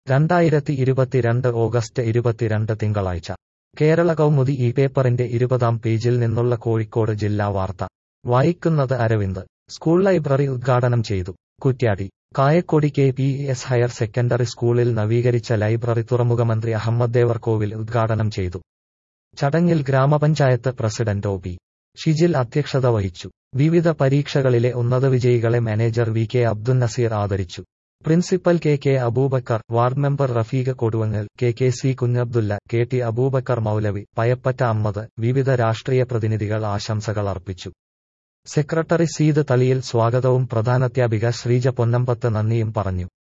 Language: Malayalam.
രണ്ടായിരത്തി ഇരുപത്തിരണ്ട് ഓഗസ്റ്റ് ഇരുപത്തിരണ്ട് തിങ്കളാഴ്ച കേരള കൗമുദി ഈ പേപ്പറിന്റെ ഇരുപതാം പേജിൽ നിന്നുള്ള കോഴിക്കോട് ജില്ലാ വാർത്ത വായിക്കുന്നത് അരവിന്ദ് സ്കൂൾ ലൈബ്രറി ഉദ്ഘാടനം ചെയ്തു Kuttiadi Kayakkodi K P S higher secondary സ്കൂളിൽ നവീകരിച്ച ലൈബ്രറി തുറമുഖമന്ത്രി അഹമ്മദ് ദേവർകോവിൽ ഉദ്ഘാടനം ചെയ്തു ചടങ്ങിൽ ഗ്രാമപഞ്ചായത്ത് പ്രസിഡന്റ് ഒ പി ഷിജിൽ അധ്യക്ഷത വഹിച്ചു വിവിധ പരീക്ഷകളിലെ ഉന്നത വിജയികളെ manager V K Abdul Naseer ആദരിച്ചു principal K K Aboobacker ward member Rafeeqa Koduvangal K K C Kunhabdulla K T Aboobacker Moulavi Payappatta Ammad വിവിധ രാഷ്ട്രീയ പ്രതിനിധികൾ ആശംസകൾ അർപ്പിച്ചു സെക്രട്ടറി സീത് തളിയിൽ സ്വാഗതവും പ്രധാനാധ്യാപിക ശ്രീജ പൊന്നമ്പത്ത് നന്ദിയും പറഞ്ഞു